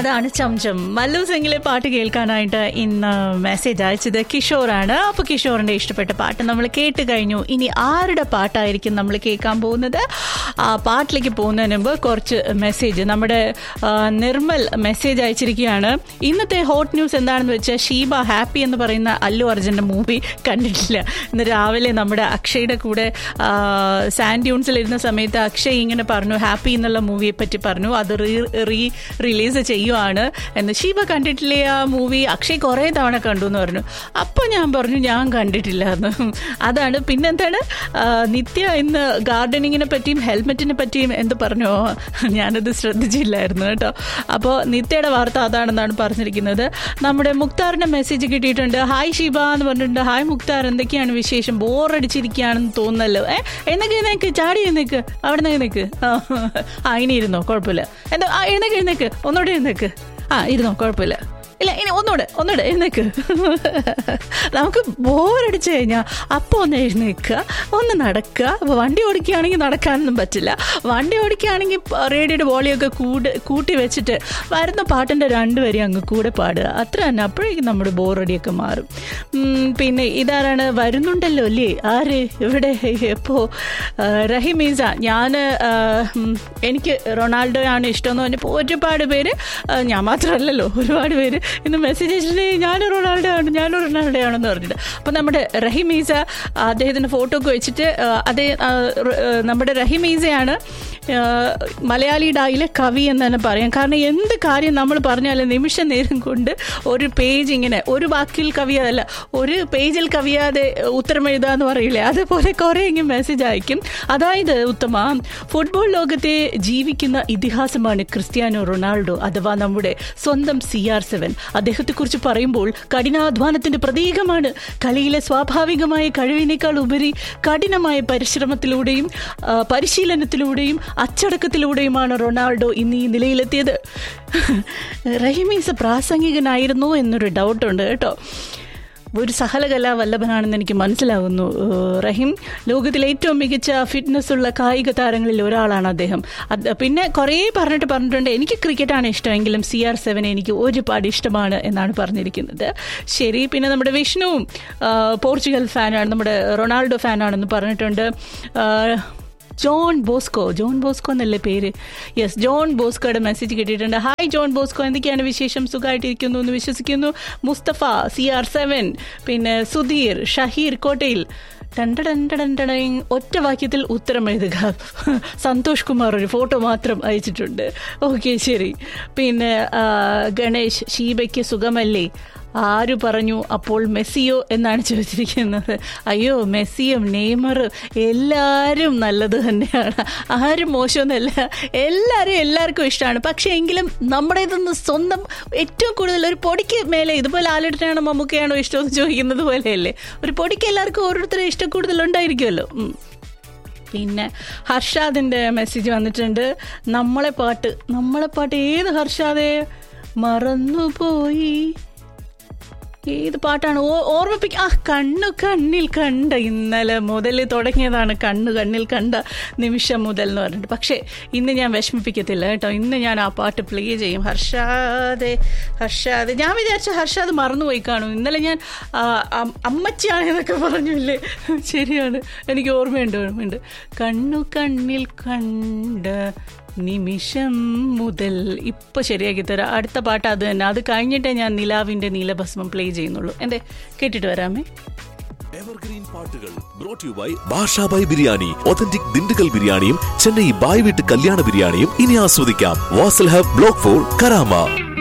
അതാണ് ചംചം മല്ലു സിംഗിലെ പാട്ട് കേൾക്കാനായിട്ട് ഇന്ന് മെസ്സേജ് അയച്ചത് കിഷോറാണ് അപ്പൊ കിഷോറിന്റെ ഇഷ്ടപ്പെട്ട പാട്ട് നമ്മൾ കേട്ട് കഴിഞ്ഞു ഇനി ആരുടെ പാട്ടായിരിക്കും നമ്മൾ കേൾക്കാൻ പോകുന്നത് ആ പാട്ടിലേക്ക് പോകുന്നതിന് മുമ്പ് കുറച്ച് മെസ്സേജ് നമ്മുടെ ആ, നിർമ്മൽ മെസ്സേജ് അയച്ചിരിക്കുകയാണ് ഇന്നത്തെ ഹോട്ട് ന്യൂസ് എന്താണെന്ന് വെച്ചാൽ ഷീബ ഹാപ്പി എന്ന് പറയുന്ന അല്ലു അർജുന്റെ മൂവി കണ്ടിട്ടില്ല ഇന്ന് രാവിലെ നമ്മുടെ അക്ഷയുടെ കൂടെ ആ, സാൻഡ് ഡ്യൂൺസിൽ ഇരുന്ന സമയത്ത് അക്ഷയ് ഇങ്ങനെ പറഞ്ഞു ഹാപ്പി എന്നുള്ള മൂവിയെ പറ്റി പറഞ്ഞു അത് റീ റീ റിലീസ് ചെയ്യുവാണ് എന്ന് ശിവ കണ്ടിട്ടില്ലേ ആ മൂവി അക്ഷയ് കുറേ തവണ കണ്ടു എന്ന് പറഞ്ഞു അപ്പോൾ ഞാൻ പറഞ്ഞു ഞാൻ കണ്ടിട്ടില്ല എന്ന് അതാണ് പിന്നെന്താണ് ആ, നിത്യ ഇന്ന് ഗാർഡനിങ്ങിനെ പറ്റിയും ഹെൽമെറ്റിനെ പറ്റിയും എന്ത് പറഞ്ഞോ ഞാനത് ശ്രദ്ധിച്ചില്ലായിരുന്നു കേട്ടോ അപ്പോൾ നിത്യയുടെ വാർത്ത അതാണെന്നാണ് പറഞ്ഞിരിക്കുന്നത് നമ്മുടെ മുക്താറിന്റെ മെസ്സേജ് കിട്ടിയിട്ടുണ്ട് ഹായ് ഷിബ എന്ന് പറഞ്ഞിട്ടുണ്ട് ഹായ് മുക്താർ എന്തൊക്കെയാണ് വിശേഷം ബോറടിച്ചിരിക്കുകയാണെന്ന് തോന്നുന്നല്ലോ ഏ എന്നൊക്കെ എഴുന്നേക്ക് ചാടി എഴുന്നേക്ക് അവിടെ നിന്ന് എഴുന്നേക്ക് ആ ആ, ഇനി ഇരുന്നോ കുഴപ്പമില്ല എന്താ ആ എഴുന്നേക്ക് എഴുന്നേക്ക് ഒന്നുകൂടെ എഴുന്നേക്ക് ആ ഇരുന്നോ കുഴപ്പമില്ല ഇല്ല ഇനി ഒന്നുകൂടെ ഒന്നുകൂടെ എഴുന്നേക്ക് നമുക്ക് ബോറടിച്ചു കഴിഞ്ഞാൽ അപ്പോൾ ഒന്ന് എഴുന്നേക്കുക ഒന്ന് നടക്കുക അപ്പോൾ വണ്ടി ഓടിക്കുകയാണെങ്കിൽ നടക്കാനൊന്നും പറ്റില്ല വണ്ടി ഓടിക്കുകയാണെങ്കിൽ റേഡിയോയുടെ വോളിയൊക്കെ കൂട് കൂട്ടി വെച്ചിട്ട് വരുന്ന പാട്ടിൻ്റെ രണ്ടുപേരെയും അങ്ങ് കൂടെ പാടുക അത്ര തന്നെ അപ്പോഴേക്കും നമ്മുടെ ബോറടിയൊക്കെ മാറും ഉം, പിന്നെ ഇതാരാണ് വരുന്നുണ്ടല്ലോ അല്ലേ ആര് ഇവിടെ എപ്പോ ആ, റഹിമീസ ഞാൻ എനിക്ക് റൊണാൾഡോ ആണ് ഇഷ്ടമെന്ന് പറഞ്ഞപ്പോൾ ഒരുപാട് പേര് ആ, ഞാൻ മാത്രമല്ലല്ലോ ഒരുപാട് പേര് ഇന്ന് മെസ്സേജ് അയച്ചിട്ടുണ്ടെങ്കിൽ ഞാൻ റൊണാൾഡോ ആണ് ഞാൻ റൊണാൾഡോ ആണെന്ന് പറഞ്ഞിട്ട് അപ്പോൾ നമ്മുടെ റഹിമീസ അദ്ദേഹത്തിൻ്റെ ഫോട്ടോ ഒക്കെ വെച്ചിട്ട് ആ, അതേ ആ, റ്- ആ, നമ്മുടെ റഹിമീസയാണ് ആ, മലയാളി ഡായിലെ കവി എന്ന് തന്നെ പറയാം കാരണം എന്ത് കാര്യം നമ്മൾ പറഞ്ഞാലും നിമിഷ നേരം കൊണ്ട് ഒരു പേജ് ഇങ്ങനെ ഒരു വാക്കിൽ കവിയാതല്ല ഒരു പേജിൽ കവിയാതെ ഉത്തരം എഴുതാന്ന് പറയില്ലേ അതുപോലെ കുറേ ഇങ്ങനെ മെസ്സേജ് അയക്കും അതായത് ഉത്തമ ഫുട്ബോൾ ലോകത്തെ ജീവിക്കുന്ന ഇതിഹാസമാണ് ക്രിസ്ത്യാനോ റൊണാൾഡോ അഥവാ നമ്മുടെ സ്വന്തം സി ആർ സെവൻ അദ്ദേഹത്തെക്കുറിച്ച് പറയുമ്പോൾ കഠിനാധ്വാനത്തിന്റെ പ്രതീകമാണ് കളിയിലെ സ്വാഭാവികമായ കഴിവിനേക്കാൾ ഉപരി കഠിനമായ പരിശ്രമത്തിലൂടെയും ആ, പരിശീലനത്തിലൂടെയും അച്ചടക്കത്തിലൂടെയുമാണ് റൊണാൾഡോ ഇന്ന് ഈ നിലയിലെത്തിയത് റഹിമീസ് പ്രാസംഗികനായിരുന്നു എന്നൊരു ഡൗട്ടുണ്ട് കേട്ടോ ഒരു സഹലകലാ വല്ലഭനാണെന്ന് എനിക്ക് മനസ്സിലാകുന്നു ഏഹ് റഹീം ലോകത്തിലെ ഏറ്റവും മികച്ച ഫിറ്റ്നസ് ഉള്ള കായിക താരങ്ങളിൽ ഒരാളാണ് അദ്ദേഹം അത് പിന്നെ കുറേ പറഞ്ഞിട്ട് പറഞ്ഞിട്ടുണ്ട് എനിക്ക് ക്രിക്കറ്റാണ് ഇഷ്ടമെങ്കിലും സി ആർ സെവൻ എനിക്ക് ഒരുപാട് ഇഷ്ടമാണ് എന്നാണ് പറഞ്ഞിരിക്കുന്നത് ശരി പിന്നെ നമ്മുടെ വിഷ്ണുവും ആ, പോർച്ചുഗൽ ഫാനാണ് നമ്മുടെ റൊണാൾഡോ ഫാനാണെന്ന് പറഞ്ഞിട്ടുണ്ട് ആ, ജോൺ ബോസ്കോ ജോൺ ബോസ്കോ എന്നല്ലേ പേര് യെസ് ജോൺ ബോസ്കോയുടെ മെസ്സേജ് കിട്ടിയിട്ടുണ്ട് ഹായ് ജോൺ ബോസ്കോ എന്തൊക്കെയാണ് വിശേഷം സുഖമായിട്ടിരിക്കുന്നു എന്ന് വിശ്വസിക്കുന്നു മുസ്തഫ സി ആർ സെവൻ പിന്നെ സുധീർ ഷഹീർ കോട്ടയിൽ ടണ്ടടണ്ടടണ്ടടങ് ഒറ്റ വാക്യത്തിൽ ഉത്തരം എഴുതുക സന്തോഷ് കുമാർ ഒരു ഫോട്ടോ മാത്രം അയച്ചിട്ടുണ്ട് ഓക്കെ ശരി പിന്നെ ആ, ഗണേഷ് ഷീബയ്ക്ക് സുഖമല്ലേ ആര് പറഞ്ഞു അപ്പോൾ മെസ്സിയോ എന്നാണ് ചോദിച്ചിരിക്കുന്നത് അയ്യോ മെസ്സിയും നെയ്മറും എല്ലാവരും നല്ലത് തന്നെയാണ് ആരും മോശമൊന്നുമല്ല എല്ലാവരും എല്ലാവർക്കും ഇഷ്ടമാണ് പക്ഷേ എങ്കിലും നമ്മുടേതൊന്ന് സ്വന്തം ഏറ്റവും കൂടുതൽ ഒരു പൊടിക്ക് മേലെ ഇതുപോലെ ആലിടനാണോ മമ്മൂക്കയാണോ ഇഷ്ടമെന്ന് ചോദിക്കുന്നത് പോലെയല്ലേ ഒരു പൊടിക്ക് എല്ലാവർക്കും ഓരോരുത്തരും ഇഷ്ടം കൂടുതൽ ഉണ്ടായിരിക്കുമല്ലോ ഉം. പിന്നെ ഹർഷാദിൻ്റെ മെസ്സേജ് വന്നിട്ടുണ്ട് നമ്മളെ പാട്ട് നമ്മളെ പാട്ട് ഏത് ഹർഷാദേ മറന്നുപോയി ഏത് പാട്ടാണ് ഓ ഓർമ്മിപ്പിക്ക ആ കണ്ണു കണ്ണിൽ കണ്ട ഇന്നലെ മുതൽ തുടങ്ങിയതാണ് കണ്ണു കണ്ണിൽ കണ്ട നിമിഷം മുതൽ എന്ന് പറഞ്ഞിട്ട് പക്ഷേ ഇന്ന് ഞാൻ വിഷമിപ്പിക്കത്തില്ല കേട്ടോ ഇന്ന് ഞാൻ ആ പാട്ട് പ്ലേ ചെയ്യും ഹർഷാദെ ഹർഷാദെ ഞാൻ വിചാരിച്ച ഹർഷാദ് മറന്നുപോയി കാണും ഇന്നലെ ഞാൻ ആ, അം- അമ്മച്ചിയാണ് എന്നൊക്കെ പറഞ്ഞില്ലേ ശരിയാണ് എനിക്ക് ഓർമ്മയുണ്ട് ഓർമ്മയുണ്ട് കണ്ണു കണ്ണിൽ കണ്ട നിമിഷം മുതൽ ഇപ്പൊ ശരിയാക്കി തരാം അടുത്ത പാട്ട് അത് തന്നെ അത് കഴിഞ്ഞിട്ടേ ഞാൻ നിലാവിന്റെ നീലഭസ്മം പ്ലേ ചെയ്യുന്നുള്ളൂ എന്തേ കേട്ടിട്ട് വരാമേ എവർഗ്രീൻ പാട്ടുകൾ brought you by Basha by biryani authentic Dindigul ബിരിയാണിയും ചെന്നൈ ബായ് വീട്ട് കല്യാണ ബിരിയാണിയും ഇനി ആസ്വദിക്കാം Vasal hub block four Karama